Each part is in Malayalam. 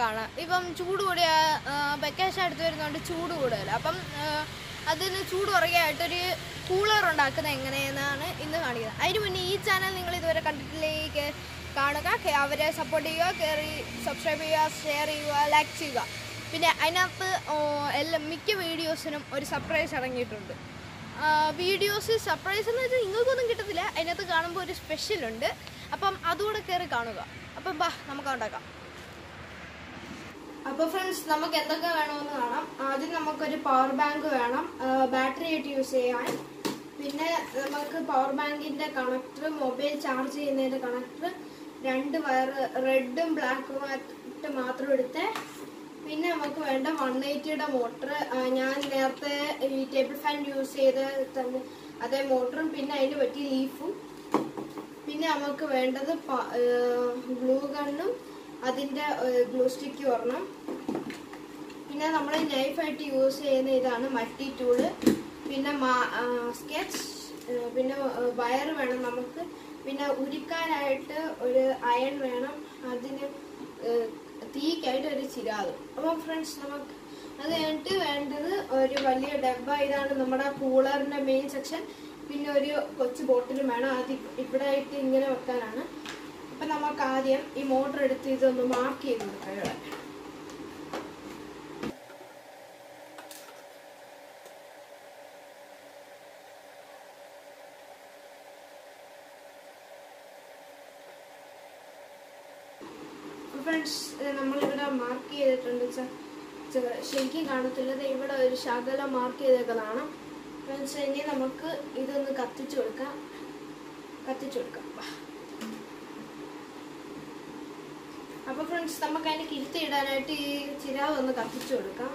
നമുക്കാണ് ഇപ്പം ചൂട് കൂടിയ വെക്കേഷൻ അടുത്ത് വരുന്നതുകൊണ്ട് ചൂട് കൂടുതൽ അപ്പം ആ, അതിന് ചൂട് കുറയായിട്ടൊരു കൂളർ ഉണ്ടാക്കുന്നത് എങ്ങനെയെന്നാണ് ഇന്ന് കാണിക്കുന്നത് അതിന് മുന്നേ ഈ ചാനൽ നിങ്ങൾ ഇതുവരെ കണ്ടിട്ടിലേക്ക് കാണുക കേ- അവരെ സപ്പോർട്ട് ചെയ്യുക കയറി സബ്സ്ക്രൈബ് ചെയ്യുക ഷെയർ ചെയ്യുക ലൈക്ക് ചെയ്യുക പിന്നെ അതിനകത്ത് ഓ, എല്ലാ മിക്ക വീഡിയോസിനും ഒരു സർപ്രൈസ് അടങ്ങിയിട്ടുണ്ട് വീഡിയോസ് സർപ്രൈസ് എന്ന് വെച്ചാൽ നിങ്ങൾക്കൊന്നും കിട്ടത്തില്ല അതിനകത്ത് കാണുമ്പോൾ ഒരു സ്പെഷ്യൽ ഉണ്ട് അപ്പം അതുകൂടെ കയറി കാണുക അപ്പം ബാ നമുക്ക് ഉണ്ടാക്കാം അപ്പോൾ ഫ്രണ്ട്സ് നമുക്ക് എന്തൊക്കെ വേണമെന്ന് കാണാം ആദ്യം നമുക്കൊരു പവർ ബാങ്ക് വേണം ബാറ്ററി ആയിട്ട് യൂസ് ചെയ്യാൻ പിന്നെ നമുക്ക് പവർ ബാങ്കിന്റെ കണക്ടർ മൊബൈൽ ചാർജ് ചെയ്യുന്നതിന്റെ കണക്ടർ രണ്ട് വയർ റെഡും ബ്ലാക്കും ആയിട്ട് മാത്രം എടുത്ത് പിന്നെ നമുക്ക് വേണ്ട വൺ എയ്റ്റിയുടെ മോട്ടർ ഞാൻ നേരത്തെ ഈ ടേബിൾ ഫാൻ യൂസ് ചെയ്ത് തന്നെ അതേ മോട്ടറും പിന്നെ അതിന് പറ്റിയ ലീഫും പിന്നെ നമുക്ക് വേണ്ടത് ഗ്ലൂ ഗണ്ണും അതിന്റെ ഗ്ലൂ സ്റ്റിക്ക് ഒരെണ്ണം പിന്നെ നമ്മൾ നൈഫായിട്ട് യൂസ് ചെയ്യുന്ന ഇതാണ് മട്ടി ടൂള് പിന്നെ സ്കെച്ച് പിന്നെ വയർ വേണം നമുക്ക് പിന്നെ ഉരുക്കാനായിട്ട് ഒരു അയൺ വേണം അതിന് ഏഹ്, തീക്കായിട്ട് ഒരു ചിരാത് അപ്പം ഫ്രണ്ട്സ് നമുക്ക് അത് കഴിഞ്ഞിട്ട് വേണ്ടത് ഒരു വലിയ ഡബ്ബ ഇതാണ് നമ്മുടെ കൂളറിന്റെ മെയിൻ സെക്ഷൻ പിന്നെ ഒരു കൊച്ചു ബോട്ടിലും വേണം അത് ഇവിടെ ആയിട്ട് ഇങ്ങനെ വെക്കാനാണ് അപ്പം നമുക്ക് ആദ്യം ഈ മോട്ടർ എടുത്ത് ഇതൊന്ന് മാർക്ക് ചെയ്ത് കൊടുക്കാം ഇവിടെ ഫ്രണ്ട്സ് നമ്മളിവിടെ മാർക്ക് ചെയ്തിട്ടുണ്ട് ച- ചെ- ശരിക്കും കാണത്തില്ല ദേ ഇവിടെ ഒരു ശകലം മാർക്ക് ചെയ്തേക്കുന്നതാണ് ഫ്രണ്ട്സ് ഇനി നമുക്ക് ഇതൊന്ന് കത്തിച്ചു കൊടുക്കാം കത്തിച്ചു കൊടുക്കാം വാ. അപ്പൊ ഫ്രണ്ട്സ് നമുക്ക് അതിന് കിരുത്തി ഇടാനായിട്ട് ഈ ചിരാവ് ഒന്ന് കത്തിച്ചു കൊടുക്കാം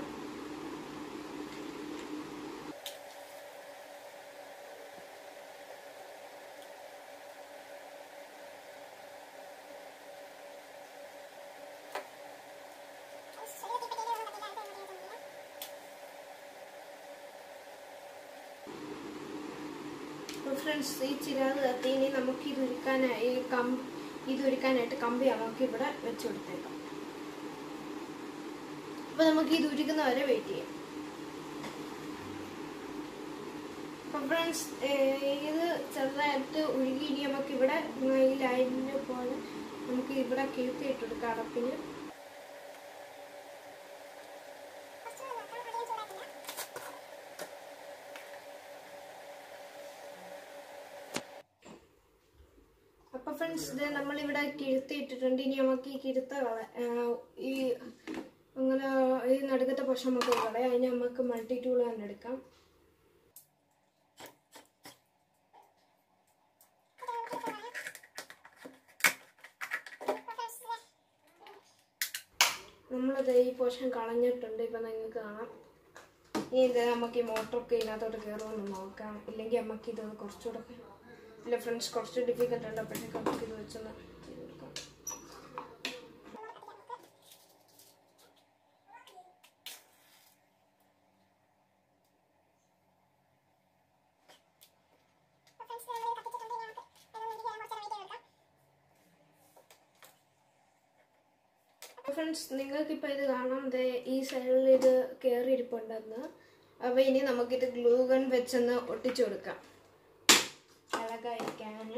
അപ്പോൾ ഫ്രണ്ട്സ് ഈ ചിരാത് കത്തി ഇനി നമുക്ക് ഇത് ഉരുക്കാനായി ഈ കം ഇത് ഉരുക്കാനായിട്ട് കമ്പി നമുക്ക് ഇവിടെ വെച്ച് കൊടുത്തേക്കാം അപ്പൊ നമുക്ക് ഇത് ഉരുക്കുന്ന വരെ വെയിറ്റ് ചെയ്യാം അപ്പൊ ഫ്രണ്ട്സ് ഇത് ചെറുതായിട്ട് ഉരുകി ഇനി നമുക്ക് ഇവിടെ ഈ ലൈനിന് പോലെ നമുക്ക് ഇവിടെ കിഴുത്തി ഇട്ട് കൊടുക്കാം അടപ്പിന് അപ്പൊ ഫ്രണ്ട്സ് ഇത് നമ്മളിവിടെ കിഴുത്തി ഇട്ടിട്ടുണ്ട് ഇനി നമുക്ക് ഈ കിഴുത്ത കള ആ, ഈ അങ്ങനെ ഈ നടുക്കത്തെ പക്ഷം നമുക്ക് കളയാം അതിന് നമുക്ക് മൾട്ടി ടൂൾ തന്നെ എടുക്കാം നമ്മളത് ഈ പോഷൻ കളഞ്ഞിട്ടുണ്ട് ഇപ്പൊ നിങ്ങൾക്ക് കാണാം ഇനി ഇത് നമുക്ക് ഈ മോട്ടറൊക്കെ ഇതിനകത്തോട്ട് കയറുമെന്ന് നോക്കാം ഇല്ലെങ്കിൽ നമുക്ക് ഇത് കുറച്ചുകൂടെ ഇല്ല ഫ്രണ്ട്സ് കുറച്ച് ഡിഫിക്കൽട്ട് ഉണ്ട് അപ്പോഴത്തേക്ക് നമുക്ക് ഇത് വെച്ചൊന്ന് ചെയ്ത് കൊടുക്കാം ഫ്രണ്ട്സ് നിങ്ങൾക്കിപ്പോൾ ഇത് കാണാം ദേ ഈ സൈഡിൽ ഇത് കയറി ഇരിപ്പുണ്ടെന്ന് അപ്പോൾ ഇനി നമുക്കിത് ഗ്ലൂ ഗൺ വെച്ചൊന്ന് ഒട്ടിച്ചു കൊടുക്കാം അഴകായിരിക്കാൻ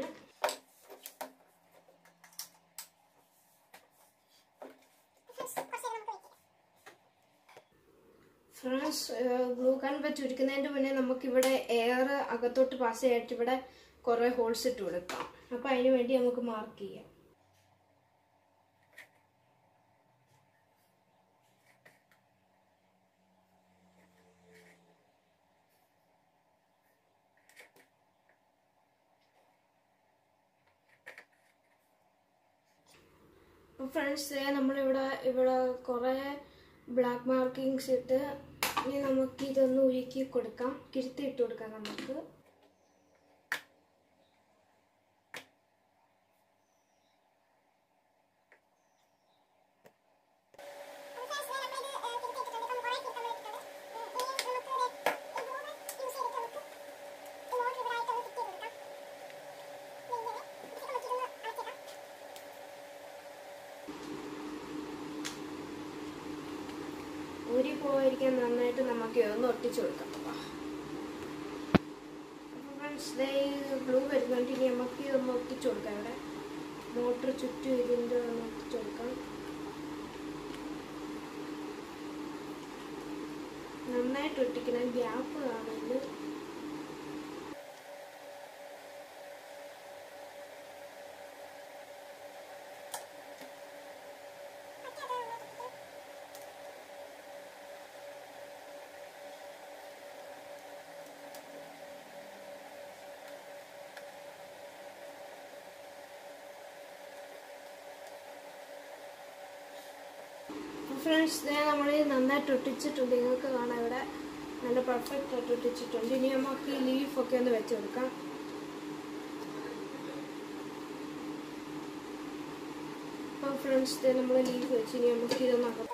ഫ്രണ്ട്സ് ഗ്ലൂ ഗൺ വെച്ച് ഉരുക്കുന്നതിൻ്റെ മുന്നേ നമുക്കിവിടെ എയർ അകത്തോട്ട് പാസ് ചെയ്യായിട്ട് ഇവിടെ കുറേ ഹോൾസ് ഇട്ട് കൊടുക്കാം അപ്പോൾ അതിന് വേണ്ടി നമുക്ക് മാർക്ക് ചെയ്യാം അപ്പോൾ ഫ്രണ്ട്സ് നമ്മളിവിടെ ഇവിടെ കുറേ ബ്ലാക്ക് മാർക്കിങ്സ് ഇട്ട് ഇനി നമുക്ക് ഇതൊന്ന് ഉരുക്കി കൊടുക്കാം കിരുത്തി ഇട്ട് കൊടുക്കാം നമുക്ക് ഊരി പോയിരിക്കാൻ നന്നായിട്ട് നമുക്ക് ഇതൊന്ന് ഒട്ടിച്ചു കൊടുക്കാം ഫ്രണ്ട്സ് ബ്ലൂ വരുന്നുണ്ട് ഇനി നമുക്ക് ഇതൊന്ന് ഒട്ടിച്ചു കൊടുക്കാം ഇവിടെ മോട്ടർ ചുറ്റും ഇതിൻ്റെ ഒന്ന് ഒട്ടിച്ചു കൊടുക്കാം നന്നായിട്ട് ഒട്ടിക്കണം ഗ്യാപ്പ് കാണുന്നുണ്ട് ഫ്രണ്ട്സ് നമ്മൾ നന്നായിട്ട് ഒട്ടിച്ചിട്ടുണ്ട് നിങ്ങൾക്ക് കാണാം ഇവിടെ നല്ല പെർഫെക്റ്റ് ആയിട്ട് ഒട്ടിച്ചിട്ടുണ്ട് ഇനി നമുക്ക് ഈ ലീഫൊക്കെ ഒന്ന് വെച്ച് കൊടുക്കാം അപ്പോൾ ഫ്രണ്ട്സ് നമ്മൾ ലീഫ് വെച്ച് ഇനി നമുക്ക് ഇതൊന്ന് അകം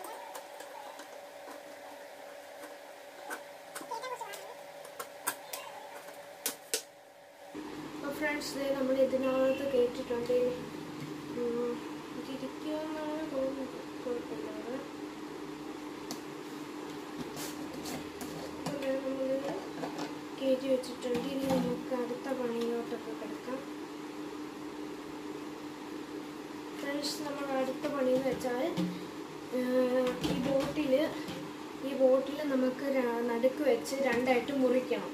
അപ്പോൾ ഫ്രണ്ട്സ് നമ്മൾ ഇതിനകത്ത് കയറ്റിട്ടുണ്ട് ഉം, ഇതിരിക്കുമെന്നാണ് തോന്നുന്നത് കുഴപ്പമില്ല അവിടെ. അപ്പോൾ ദേ നമ്മളിത് കയറ്റി വെച്ചിട്ടുണ്ട് ഇനി നമുക്ക് അടുത്ത പണിയിലോട്ടൊക്കെ കിടക്കാം ഫ്രണ്ട്സ് നമ്മൾ അടുത്ത പണി എന്ന് വെച്ചാൽ ഏഹ്, ഈ ബോട്ടിൽ ഈ ബോട്ടിൽ നമുക്ക് ര- നടുക്ക് വെച്ച് രണ്ടായിട്ട് മുറിക്കണം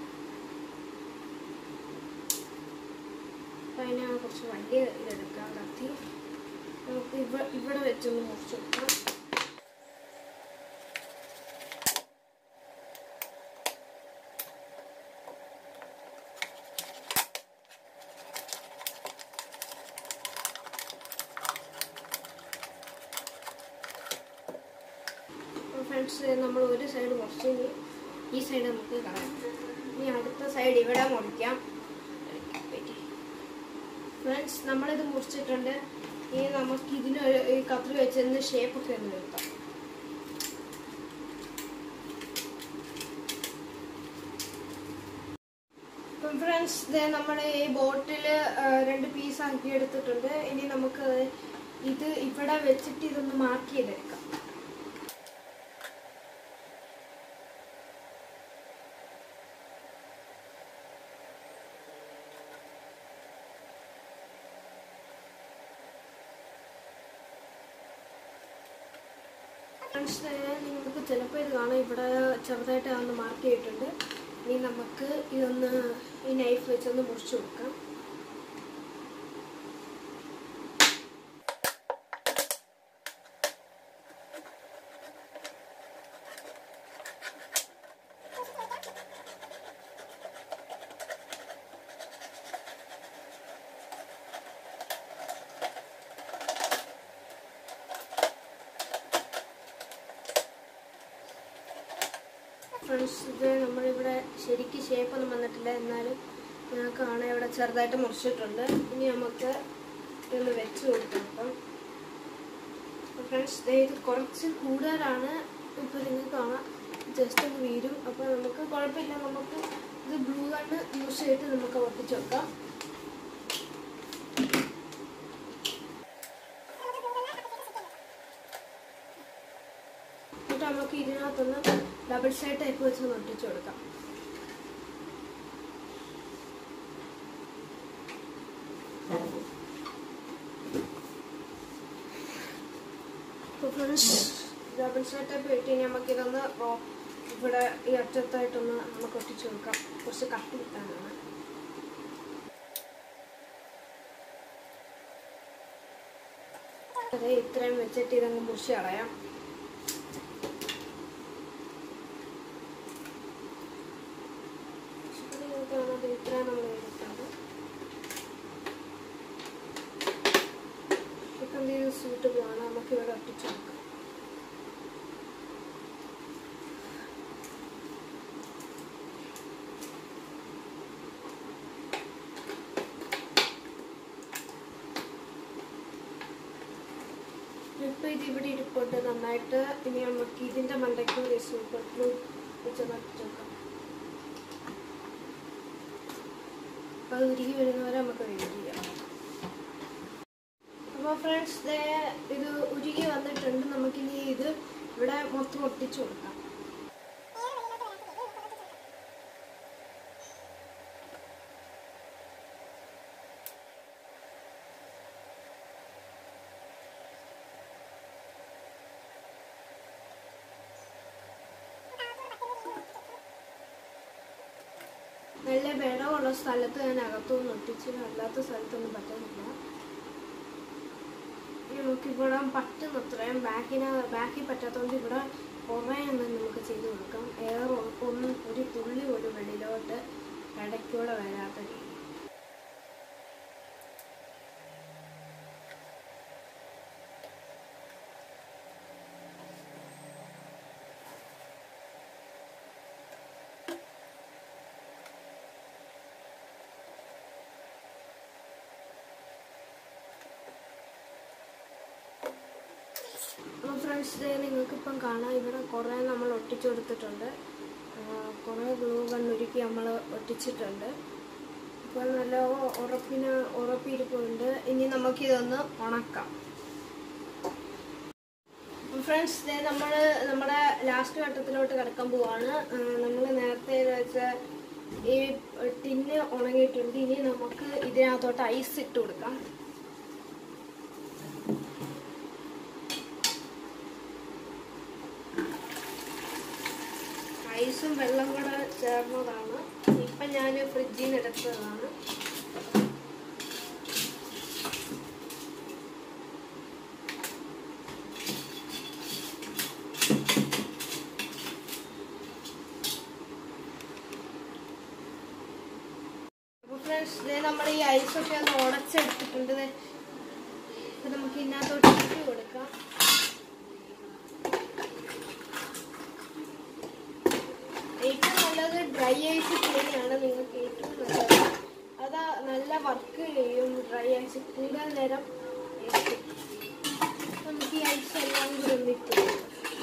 അപ്പം അതിനെ കുറച്ച് വലിയ ഇതെടുക്കാം കത്തി നമുക്ക് ഇവ ഇവിടെ വെച്ചൊന്ന് മുറിച്ച് കൊടുക്കാം ഫ്രണ്ട്സ് നമ്മൾ ഒരു സൈഡ് മുറിച്ച് ഇനി ഈ സൈഡ് നമുക്ക് കളയാം ഇനി അടുത്ത സൈഡ് ഇവിടെ മുറിക്കാം ഫ്രണ്ട്സ് നമ്മളിത് മുറിച്ചിട്ടുണ്ട് ഇനി നമുക്ക് ഇതിന് ഒരു ഈ കത്രി വെച്ചതിന് ഷേപ്പൊക്കെ ഒന്ന് വരുത്താം അപ്പം ഫ്രണ്ട്സ് ഇത് നമ്മൾ ഈ ബോട്ടിൽ രണ്ട് പീസ് ആക്കി എടുത്തിട്ടുണ്ട് ഇനി നമുക്ക് ഇത് ഇവിടെ വെച്ചിട്ട് ഇതൊന്ന് മാർക്ക് ചെയ്തെടുക്കാം ഫ്രണ്ട്സ് നിങ്ങൾക്ക് ചിലപ്പോൾ ഇത് കാണാം ഇവിടെ ചെറുതായിട്ട് ഒന്ന് മാർക്ക് ചെയ്തിട്ടുണ്ട് ഇനി നമുക്ക് ഇതൊന്ന് ഈ നൈഫ് വെച്ചൊന്ന് മുറിച്ച് കൊടുക്കാം ഫ്രണ്ട്സ് ഇത് നമ്മളിവിടെ ശരിക്ക് ഷേപ്പൊന്നും വന്നിട്ടില്ല എന്നാലും ഞങ്ങൾക്ക് കാണാൻ ഇവിടെ ചെറുതായിട്ട് മുറിച്ചിട്ടുണ്ട് ഇനി നമുക്ക് ഇതൊന്ന് വെച്ച് കൊടുക്കാം അപ്പം ഫ്രണ്ട്സ് ഇത് കുറച്ച് കൂടുതലാണ് ഇപ്പോൾ നിങ്ങൾക്ക് കാണാം ജസ്റ്റ് ഒന്ന് വീരും അപ്പോൾ നമുക്ക് കുഴപ്പമില്ല നമുക്ക് ഇത് ബ്ലൂ കണ്ണ് യൂസ് ചെയ്തിട്ട് നമുക്ക് ഒട്ടിച്ച് വെക്കാം എന്നിട്ട് നമുക്ക് ഇതിനകത്തൊന്ന് ഡബിൾ സൈഡ് ടൈപ്പ് വെച്ച് ഒന്ന് ഒട്ടിച്ചു കൊടുക്കാം ഡബിൾ സൈഡ് ടൈപ്പ് ഇട്ട് ഇനി നമുക്കിതൊന്ന് റോ- ഇവിടെ ഈ അറ്റത്തായിട്ടൊന്ന് നമുക്ക് ഒട്ടിച്ചു കൊടുക്കാം കുറച്ച് കട്ടി കിട്ടാനാണ് അതെ ഇത്രയും വെച്ചിട്ട് ഇതങ്ങ് മുറിച്ച് കളയാം കാണാതെ ഇത്രയും നമ്മൾ എടുക്കുന്നത് ഇപ്പം ഇത് സൂട്ടബിൾ ആണ് നമുക്ക് ഇവിടെ ഒട്ടിച്ചു നോക്കാം ഇപ്പൊ ഇത് ഇവിടെ ഇരിപ്പുണ്ട് നന്നായിട്ട് ഇനി നമുക്ക് ഇതിന്റെ മണ്ടയ്ക്ക് ഒരു സൂപ്പർ ഗ്ലൂ വെച്ച് ഒട്ടിച്ചു നോക്കാം അപ്പൊ അത് ഉരുകി വരുന്നവരെ നമുക്ക് വെയിറ്റ് ചെയ്യാം അപ്പോൾ ഫ്രണ്ട്സ് ഇത് ഉരുകി വന്നിട്ടുണ്ട് നമുക്കിനി ഇത് ഇവിടെ മൊത്തം ഒട്ടിച്ചു കൊടുക്കാം നല്ല വെള്ളമുള്ള സ്ഥലത്ത് ഞാൻ അകത്തുനിന്ന് ഒട്ടിച്ചു അല്ലാത്ത സ്ഥലത്തൊന്നും പറ്റുന്നില്ല നമുക്കിവിടെ പറ്റുന്നത്രയും ബാക്കിന് ബാക്കിൽ പറ്റാത്തതുകൊണ്ട് ഇവിടെ കുറേ എണ്ണം നമുക്ക് ചെയ്ത് കൊടുക്കാം എയർ ഒന്നും ഒരു തുള്ളി പോലും വെളിയിലോട്ട് ഇടയ്ക്കൂടെ വരാത്ത രീതി അപ്പോൾ ഫ്രണ്ട്സ് ഡേ നിങ്ങൾക്കിപ്പം കാണാം ഇവിടെ കുറേ നമ്മൾ ഒട്ടിച്ചു കൊടുത്തിട്ടുണ്ട് ആ, കുറേ ഗ്ലൂ കണ്ണുരുക്കി നമ്മൾ ഒട്ടിച്ചിട്ടുണ്ട് ഇപ്പോൾ നല്ല ഉറപ്പിന് ഉറപ്പിരിപ്പുണ്ട് ഇനി നമുക്കിതൊന്ന് ഉണക്കാം ഫ്രണ്ട്സ് ഡേ നമ്മൾ നമ്മുടെ ലാസ്റ്റ് ഘട്ടത്തിലോട്ട് കിടക്കാൻ പോവാണ് നമ്മൾ നേരത്തെ വെച്ച ഈ ടിന്ന് ഉണങ്ങിയിട്ടുണ്ട് ഇനി നമുക്ക് ഇതിനകത്തോട്ട് ഐസ് ഇട്ട് കൊടുക്കാം ഐസും വെള്ളം കൂടെ ചേർന്നതാണ് ഇപ്പം ഞാൻ ഫ്രിഡ്ജിൽ നിന്ന് എടുത്തതാണ് അപ്പോൾ ഫ്രണ്ട്സ് ഇതേ നമ്മൾ ഈ ഐസൊക്കെ ഒന്ന് ഉടച്ചെടുത്തിട്ടുണ്ട് ദേ. ഇപ്പൊ നമുക്ക് ഇതിനകത്തോട്ട് ഇട്ട് കൊടുക്കാം ഏറ്റവും നല്ലത് ഡ്രൈ ഐസ് തന്നെയാണ് നിങ്ങൾക്ക് ഏറ്റവും നല്ലത് അതാ നല്ല വർക്ക് ചെയ്യും ഡ്രൈ ഐസ് കൂടുതൽ നേരം ഇരിക്കും. നമുക്ക് ഈ ഐസ് എല്ലാം കൂടി ഒന്ന് ഇട്ട് കൊടുക്കാം.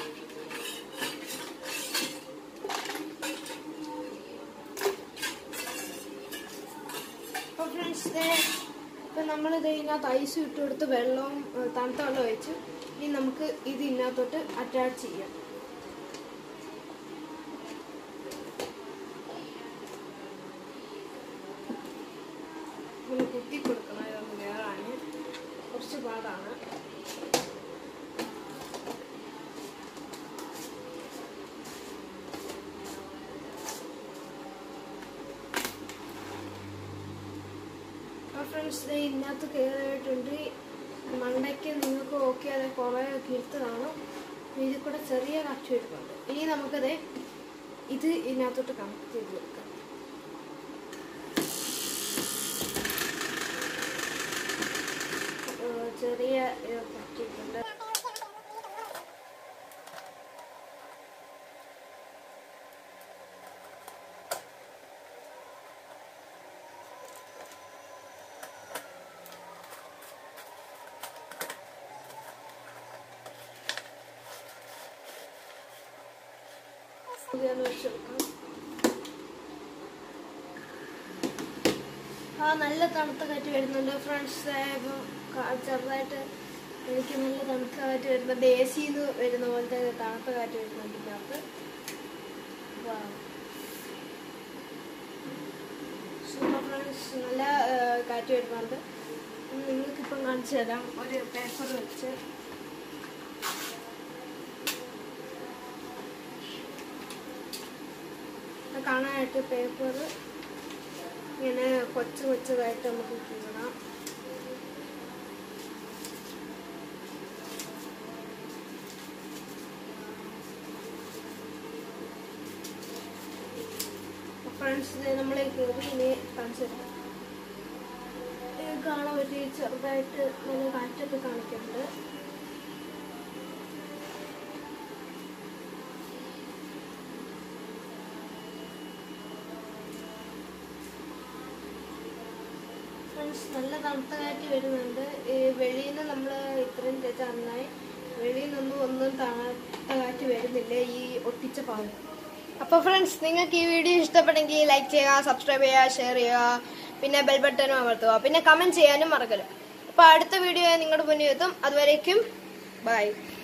അപ്പോൾ ഫ്രണ്ട്സ് ഇപ്പം നമ്മളിത് ഇതിനകത്ത് ഐസ് ഇട്ട് കൊടുത്ത് വെള്ളവും ഏഹ്, തണുത്ത വെള്ളം ഒഴിച്ച് ഇനി നമുക്ക് ഇത് ഇതിനകത്തോട്ട് അറ്റാച്ച് ചെയ്യാം ഒന്ന് കുത്തി കൊടുക്കണം ഇതൊന്ന് കയറാൻ കുറച്ച് പാടാണ് ഫ്രണ്ട്സ് ഇതിനകത്ത് കയറിയിട്ടുണ്ട് മണ്ടയ്ക്ക് നിങ്ങൾക്ക് ഓക്കെ അത് കുറേ കിഴുത്ത് കാണും ഇതിൽ കൂടെ ചെറിയ കച്ചു വരുന്നുണ്ട് ഇനി നമുക്കത് ഇത് ഇതിനകത്തോട്ട് കണക്ട് ചെയ്ത് കൊടുക്കാം ഏഹ് ചെറിയ ഇത് പറ്റിയിട്ടുണ്ട് ഇതൊന്ന് വെച്ച് കൊടുക്കാം. ആ നല്ല തണുത്ത കാറ്റ് വരുന്നുണ്ട് ഫ്രണ്ട്സ് ഇപ്പം ക- ചെറുതായിട്ട് എനിക്ക് നല്ല തണുത്ത കാറ്റ് വരുന്നുണ്ട് എ സിന്ന് വരുന്ന പോലത്തെ തണുത്ത കാറ്റ് വരുന്നുണ്ട് ഇതിനകത്ത് സൂപ്പർ ഫ്രണ്ട്സ് നല്ല ആ, കാറ്റ് വരുന്നുണ്ട് ഉം, നിങ്ങൾക്കിപ്പം കാണിച്ചു തരാം ഒരു പേപ്പർ വെച്ച് ഇത് കാണാനായിട്ട് പേപ്പർ ഇങ്ങനെ കൊച്ചു കൊച്ചതായിട്ട് നമുക്ക് കീറാം ഫ്രണ്ട്സ് നമ്മൾ കയറി ഇനി കാണിച്ചു തരാം ഇത് കാണാൻ പറ്റി ചെറുതായിട്ട് നല്ല കാറ്റൊക്കെ കാണിക്കുന്നുണ്ട് ഫ്രണ്ട്സ് നല്ല തണുത്ത കാറ്റ് വരുന്നുണ്ട് ഈ വെളിയിൽ നിന്ന് നമ്മൾ ഇത്രയും തേച്ച് നന്നായി വെളിയിൽ നിന്നൊന്നും ഒന്നും തണുത്ത കാറ്റ് വരുന്നില്ല ഈ ഒട്ടിച്ച പാവം അപ്പോൾ ഫ്രണ്ട്സ് നിങ്ങൾക്ക് ഈ വീഡിയോ ഇഷ്ടപ്പെട്ടെങ്കിൽ ലൈക്ക് ചെയ്യുക സബ്സ്ക്രൈബ് ചെയ്യുക ഷെയർ ചെയ്യുക പിന്നെ ബെൽ ബട്ടനും അമർത്തുക പിന്നെ കമൻറ്റ് ചെയ്യാനും മറക്കരുത് അപ്പോൾ അടുത്ത വീഡിയോ നിങ്ങളുടെ മുന്നിൽ എത്തും അതുവരേക്കും ബൈ